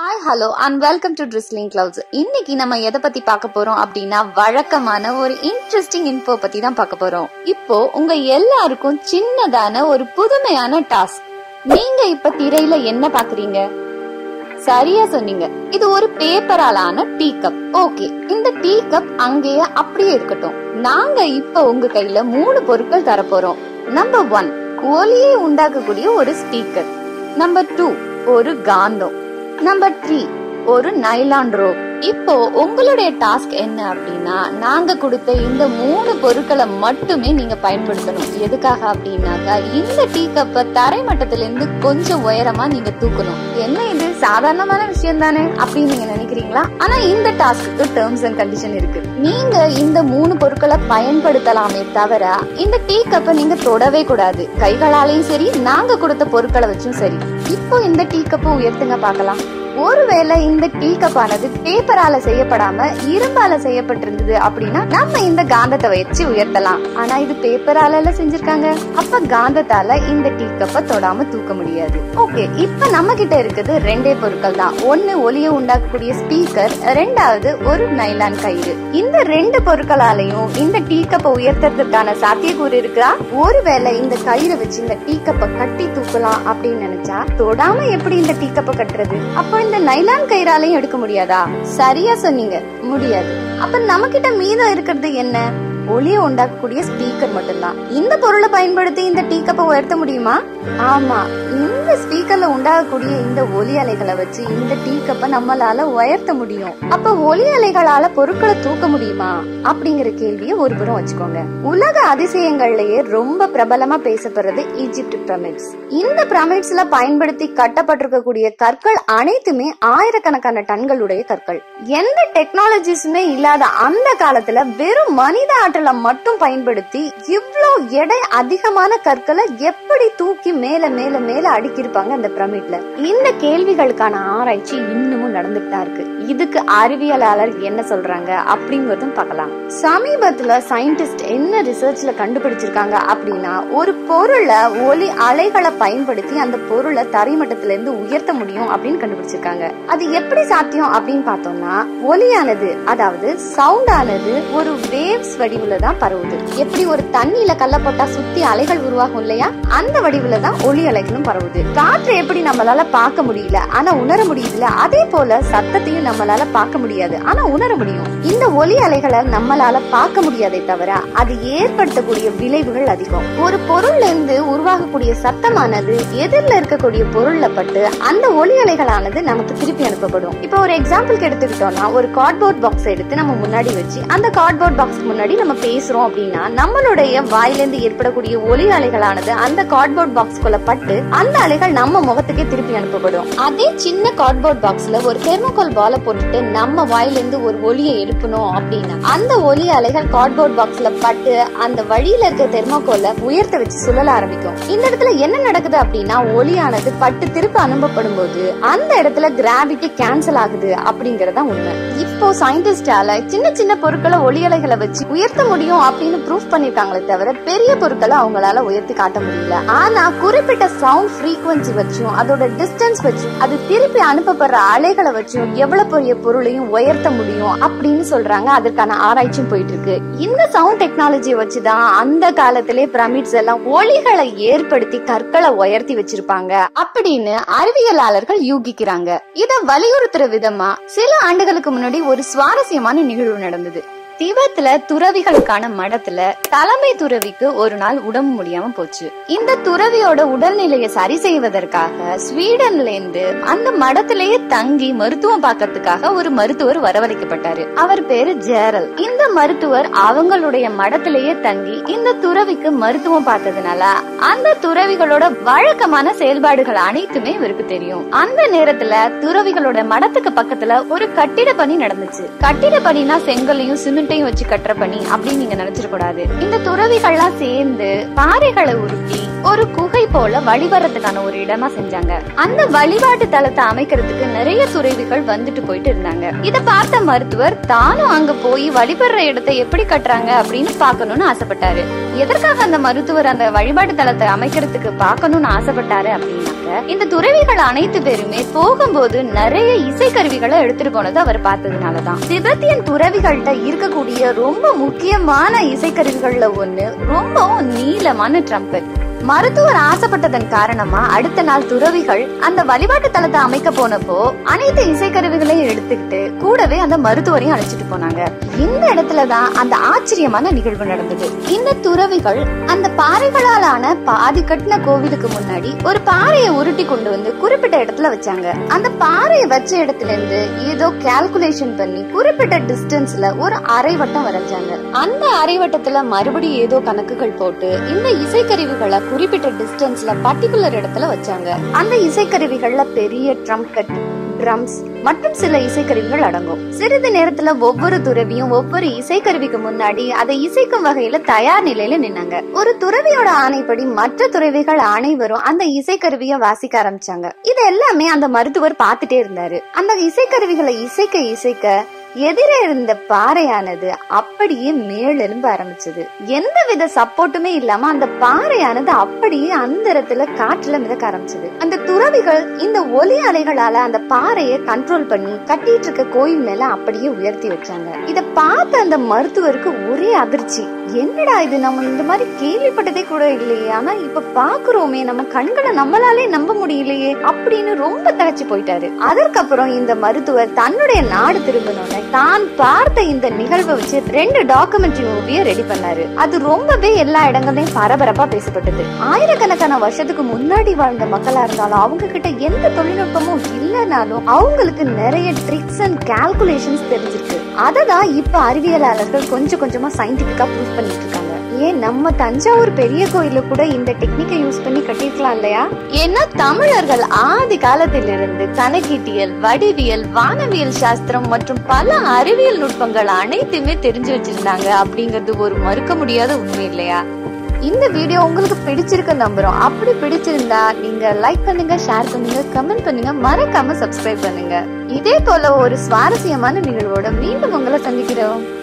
hi hello and welcome to drizzling clouds இன்னைக்கு நம்ம எதை பத்தி பார்க்க போறோம் அப்படின்னா வழக்கமான ஒரு இன்ட்ரெஸ்டிங் இன்ஃபோ பத்தி தான் பார்க்க போறோம் இப்போ உங்க எல்லாருக்கும் சின்னதான ஒரு புதுமையான டாஸ்க் நீங்க இப்ப திரையில என்ன பாக்குறீங்க சரியா சொன்னீங்க இது ஒரு பேப்பராலான டீ கப் ஓகே இந்த டீ கப் அங்கேயே அப்படியே இருக்கட்டும் நாங்க இப்ப உங்க கையில மூணு பொருட்கள் தரப்போறோம் நம்பர் ஒன் ஒலியை உண்டாக்கக்கூடிய ஒரு ஸ்பீக்கர் நம்பர் டூ ஒரு காந்தம் நம்பர் த்ரீ ஒரு நைலான் ரோப் இப்போ உங்களுடைய டாஸ்க் என்ன அப்படின்னா நாங்க கொடுத்த இந்த மூணு பொருட்களை மட்டுமே நீங்க பயன்படுத்தணும் எதுக்காக அப்படின்னாக்கா இந்த டீ கப்பை தரை மட்டத்துல இருந்து கொஞ்சம் உயரமா நீங்க தூக்கணும் என்ன இது சாதாரணமான விஷயம் தானே அப்படின்னு நீங்க நினைக்கிறீங்களா ஆனா இந்த டாஸ்க்கு டேர்ம்ஸ் அண்ட் கண்டிஷன் இருக்கு நீங்க இந்த மூணு பொருட்களை பயன்படுத்தலாமே தவிர இந்த டீ கப்பை நீங்க தொடவே கூடாது கைகளாலையும் சரி நாங்க கொடுத்த பொருட்களை வச்சும் சரி இப்போ இந்த டீ கப்பை உயர்த்துங்க பார்க்கலாம் ஒருவேளை இந்த டீ கப்பானது பேப்பரால செய்யப்படாம இரும்பால செய்யப்பட்டிருந்தது அப்படின்னா நம்ம இந்த காந்தத்தை வச்சு உயர்த்தலாம் ஆனா இது பேப்பரால எல்லாம் செஞ்சிருக்காங்க அப்ப காந்தத்தால இந்த டீ கப்பை தொடாம தூக்க முடியாது ஓகே இப்ப நம்ம கிட்ட இருக்குது ரெண்டே பொருட்கள் தான் ஒன்னு ஒலியை உண்டாக்கக்கூடிய ஸ்பீக்கர் ரெண்டாவது ஒரு நைலான் கயிறு இந்த ரெண்டு பொருட்களாலையும் இந்த டீ கப்பை உயர்த்துறதுக்கான சாத்தியக்கூறு இருக்கா ஒருவேளை இந்த கயிறை வச்சு இந்த டீ கப்பை கட்டி தூக்கலாம் அப்படின்னு நினைச்சா தொடாம எப்படி இந்த டீ கப்பை கட்டுறது அப்போ இந்த நைலான் கயிறாலையும் எடுக்க முடியாதா சரியா சொன்னீங்க முடியாது அப்ப நம்ம கிட்ட மீதம் இருக்கிறது என்ன ஒளியை உண்டாக்கக்கூடிய ஸ்பீக்கர் மட்டும்தான் இந்த பொருளை பயன்படுத்தி இந்த டீ கப்பை உயர்த்த முடியுமா ஆமா இந்த ஸ்பீக்கர்ல உண்டாகக்கூடிய இந்த ஒலி அலைகளை வச்சு இந்த டீ கப்பை நம்மளால உயர்த்த முடியும் அப்ப ஒலி அலைகளால பொருட்களை தூக்க முடியுமா அப்படிங்கிற கேள்வியை ஒரு புறம் வச்சுக்கோங்க உலக அதிசயங்கள்லயே ரொம்ப பிரபலமா பேசப்படுறது ஈஜிப்ட் பிரமிட்ஸ் இந்த பிரமிட்ஸ்ல பயன்படுத்தி கட்டப்பட்டிருக்கக்கூடிய கற்கள் அனைத்துமே ஆயிரக்கணக்கான டன்களுடைய கற்கள் எந்த டெக்னாலஜிஸுமே இல்லாத அந்த காலத்துல வெறும் மனித ஆற்றலை மட்டும் பயன்படுத்தி இவ்ளோ எடை அதிகமான கற்களை எப்படி தூக்கி மேல மேல மேல அடுக்கியிருப்பாங்க அந்த பிரமிட்ல இந்த கேள்விகளுக்கான ஆராய்ச்சி இன்னமும் நடந்துட்டு தான் இருக்கு இதுக்கு அறிவியலாளர் என்ன சொல்றாங்க அப்படிங்கறதும் பார்க்கலாம் சமீபத்துல சயின்டிஸ்ட் என்ன ரிசர்ச்ல கண்டுபிடிச்சிருக்காங்க அப்படின்னா ஒரு பொருளை ஒலி அலைகளை பயன்படுத்தி அந்த பொருளை தரைமட்டத்தில இருந்து உயர்த்த முடியும் அப்படின்னு கண்டுபிடிச்சிருக்காங்க அது எப்படி சாத்தியம் அப்படின்னு பார்த்தோம்னா ஒலியானது அதாவது சவுண்ட் ஆனது ஒரு வேவ்ஸ் வடிவுல தான் பரவுது எப்படி ஒரு தண்ணியில கல்ல போட்டா சுத்தி அலைகள் உருவாகும் இல்லையா அந்த வடிவுல தான் ஒலி அலைகளும் பரவுது காற்றை எப்படி நம்மளால பார்க்க முடியல ஆனா உணர முடியுதுல அதே போல சத்தத்தையும் நம்மளால பார்க்க முடியாது ஆனா உணர முடியும் இந்த ஒலி அலைகளை நம்மளால பார்க்க முடியாதே தவிர அது ஏற்படுத்தக்கூடிய விளைவுகள் அதிகம் ஒரு பொருள்ல இருந்து உருவாகக்கூடிய சத்தமானது எதிரில் இருக்கக்கூடிய பொருள்ல பட்டு அந்த ஒலி அலைகளானது நமக்கு திருப்பி அனுப்பப்படும் இப்போ ஒரு எக்ஸாம்பிளுக்கு எடுத்துக்கிட்டோம்னா ஒரு கார்ட்போர்ட் பாக்ஸ் எடுத்து நம்ம முன்னாடி வச்சு அந்த கார்ட்போர்ட் பாக்ஸ் முன்னாடி நம்ம பேசுறோம் அப்படின்னா நம்மளுடைய வாயிலிருந்து ஏற்படக்கூடிய ஒலி அலைகளானது அந்த கார்ட்போர்ட் பாக்ஸ்குள்ள பட்டு அந்த அலைகள் நம்ம முகத்துக்கே திருப்பி அனுப்பப்படும் அதே சின்ன கார்ட்போர்ட் பாக்ஸ்ல ஒரு தெர்மோகால் பால போட்டுட்டு நம்ம வாயிலிருந்து ஒரு ஒலியை எழுப்பணும் அப்படின்னா அந்த ஒலி அலைகள் கார்ட்போர்ட் பாக்ஸ்ல பட்டு அந்த வழியில இருக்க தெர்மோகோல உயர்த்த வச்சு சுழல ஆரம்பிக்கும் இந்த இடத்துல என்ன நடக்குது அப்படின்னா ஒலியானது பட்டு திருப்பி அனுப்பப்படும் போது அந்த இடத்துல கிராவிட்டி கேன்சல் ஆகுது அப்படிங்கறதா உண்மை இப்போ சயின்டிஸ்டால சின்ன சின்ன பொருட்களை ஒலி அலைகளை வச்சு உயர்த்த முடியும் அப்படின்னு ப்ரூஃப் பண்ணிருக்காங்களே தவிர பெரிய பொருட்களை அவங்களால உயர்த்தி காட்ட முடியல ஆனா குறிப்பிட்ட சவுண்ட் ஃப்ரீக்வன்சி வச்சும் அதோட டிஸ்டன்ஸ் வச்சும் அது திருப்பி அனுப்பப்படுற அலைகளை வச்சும் எவ்வளவு பெரிய பொருளையும் உயர்த்த முடியும் அப்படின்னு சொல்றாங்க அதற்கான ஆராய்ச்சியும் போயிட்டு இருக்கு இந்த சவுண்ட் டெக்னாலஜியை வச்சுதான் அந்த காலத்திலே பிரமிட்ஸ் எல்லாம் ஒளிகளை ஏற்படுத்தி கற்களை உயர்த்தி வச்சிருப்பாங்க அப்படின்னு அறிவியலாளர்கள் யூகிக்கிறாங்க இத வலியுறுத்துற விதமா சில ஆண்டுகளுக்கு முன்னாடி ஒரு சுவாரஸ்யமான நிகழ்வு நடந்தது திபெத்ல துறவிகளுக்கான மடத்துல தலைமை துறவிக்கு ஒரு நாள் உடம்பு முடியாம போச்சு இந்த துறவியோட உடல்நிலையை சரி செய்வதற்காக ஸ்வீடன்ல இருந்து அந்த மடத்திலேயே தங்கி மருத்துவம் பார்க்கறதுக்காக ஒரு மருத்துவர் வரவழைக்கப்பட்டாரு அவர் பேரு ஜேரல் இந்த மருத்துவர் அவங்களுடைய மடத்திலேயே தங்கி இந்த துறவிக்கு மருத்துவம் பார்த்ததுனால அந்த துறவிகளோட வழக்கமான செயல்பாடுகள் அனைத்துமே இவருக்கு தெரியும் அந்த நேரத்துல துறவிகளோட மடத்துக்கு பக்கத்துல ஒரு கட்டிட பணி நடந்துச்சு கட்டிட பணினா செங்கலையும் சிமெண்ட்டையும் வச்சு கட்டுற பணி அப்படின்னு நீங்க நினைச்சிட கூடாது இந்த துறவிகள்லாம் சேர்ந்து பாறைகளை உருட்டி ஒரு குகை போல வழிபடுறதுக்கான ஒரு இடமா செஞ்சாங்க அந்த வழிபாட்டு தலத்தை அமைக்கிறதுக்கு நிறைய துறவிகள் வந்துட்டு போயிட்டு இருந்தாங்க இத பார்த்த மருத்துவர் தானும் அங்க போய் வழிபடுற இடத்தை எப்படி கட்டுறாங்க அப்படின்னு பார்க்கணும்னு ஆசைப்பட்டாரு எதற்காக அந்த மருத்துவர் அந்த வழிபாட்டு தலத்தை அமைக்கிறதுக்கு பார்க்கணும்னு ஆசைப்பட்டாரு அப்படின்னாக்க இந்த துறவிகள் அனைத்து பேருமே போகும்போது நிறைய இசைக்கருவிகளை எடுத்துட்டு போனது அவர் பார்த்ததுனாலதான் திபெத்தியன் துறவிகள்கிட்ட இருக்கக்கூடிய ரொம்ப முக்கியமான இசைக்கருவிகள்ல ஒண்ணு ரொம்பவும் நீளமான ட்ரம்பெட் மருத்துவர் ஆசைப்பட்டதன் காரணமா அடுத்த நாள் துறவிகள் அந்த வழிபாட்டு தலத்தை அமைக்க போனப்போ அனைத்து இசைக்கருவிகளையும் எடுத்துக்கிட்டு கூடவே அந்த மருத்துவரையும் அழைச்சிட்டு போனாங்க இந்த இடத்துலதான் அந்த ஆச்சரியமான நிகழ்வு நடந்தது இந்த துறவிகள் அந்த பாறைகளாலான பாதி கட்டின கோவிலுக்கு முன்னாடி ஒரு பாறையை உருட்டி கொண்டு வந்து குறிப்பிட்ட இடத்துல வச்சாங்க அந்த பாறையை வச்ச இடத்துல இருந்து ஏதோ கால்குலேஷன் பண்ணி குறிப்பிட்ட டிஸ்டன்ஸ்ல ஒரு அரைவட்டம் வரைஞ்சாங்க அந்த அரைவட்டத்துல மறுபடியும் ஏதோ கணக்குகள் போட்டு இந்த இசைக்கருவிகளை குறிப்பிட்ட டிஸ்டன்ஸ்ல பர்டிகுலர் இடத்துல வச்சாங்க அந்த இசைக்கருவிகள்ல பெரிய ட்ரம்கட் ட்ரம்ஸ் மற்றும் சில இசைக்கருவிகள் அடங்கும் சிறிது நேரத்துல ஒவ்வொரு துறவியும் ஒவ்வொரு இசைக்கருவிக்கு முன்னாடி அதை இசைக்கும் வகையில தயார் நிலையில நின்னாங்க ஒரு துறவியோட ஆணைப்படி மற்ற துறவிகள் அனைவரும் அந்த இசைக்கருவிய வாசிக்க ஆரம்பிச்சாங்க இது எல்லாமே அந்த மருத்துவர் பார்த்துட்டே இருந்தாரு அந்த இசைக்கருவிகளை இசைக்க இசைக்க எதிரே இருந்த பாறையானது அப்படியே மேலெலும்ப ஆரம்பிச்சது எந்த வித சப்போர்ட்டுமே இல்லாம அந்த பாறையானது அப்படியே அந்த இடத்துல காற்றுல மிதக்க ஆரம்பிச்சது அந்த துறவிகள் இந்த ஒலி அலைகளால அந்த பாறையை கண்ட்ரோல் பண்ணி கட்டிட்டு இருக்க கோயில் மேல அப்படியே உயர்த்தி வச்சாங்க இத பார்த்த அந்த மருத்துவருக்கு ஒரே அதிர்ச்சி என்னடா இது நம்ம இந்த மாதிரி கேள்விப்பட்டதே கூட இல்லையே ஆனா இப்ப பாக்குறோமே நம்ம கண்களை நம்மளாலே நம்ப முடியலையே அப்படின்னு ரொம்ப தகச்சு போயிட்டாரு அதற்கப்புறம் இந்த மருத்துவர் தன்னுடைய நாடு திரும்பினோட தான் பார்த்த இந்த நிகழ்வை வச்சு ரெண்டு டாக்குமெண்ட்ரி மூவிய ரெடி பண்ணாரு அது ரொம்பவே எல்லா இடங்களையும் பரபரப்பா பேசப்பட்டது ஆயிரக்கணக்கான வருஷத்துக்கு முன்னாடி வாழ்ந்த மக்களா இருந்தாலும் அவங்க கிட்ட எந்த தொழில்நுட்பமும் இல்லைனாலும் அவங்களுக்கு நிறைய ட்ரிக்ஸ் அண்ட் கால்குலேஷன்ஸ் தெரிஞ்சிருக்கு அதை தான் இப்ப அறிவியலாளர்கள் கொஞ்சம் கொஞ்சமா சயின்டிபிக்கா ப்ரூவ் பண்ணிட்டு இருக்காங்க ஏன் நம்ம தஞ்சாவூர் பெரிய கோயில கூட இந்த டெக்னிக்கை யூஸ் பண்ணி கட்டிருக்கலாம் இல்லையா ஏன்னா தமிழர்கள் ஆதி காலத்திலிருந்து கணக்கீட்டியல் வடிவியல் வானவியல் சாஸ்திரம் மற்றும் பல அறிவியல் நுட்பங்கள் அனைத்துமே தெரிஞ்சு வச்சிருந்தாங்க அப்படிங்கிறது ஒரு மறுக்க முடியாத உண்மை இல்லையா இந்த வீடியோ உங்களுக்கு பிடிச்சிருக்கு நம்புறோம் அப்படி பிடிச்சிருந்தா நீங்க லைக் பண்ணுங்க ஷேர் பண்ணுங்க கமெண்ட் பண்ணுங்க மறக்காம சப்ஸ்கிரைப் பண்ணுங்க இதே போல ஒரு சுவாரஸ்யமான நிகழ்வோட மீண்டும் உங்களை சந்திக்கிறோம்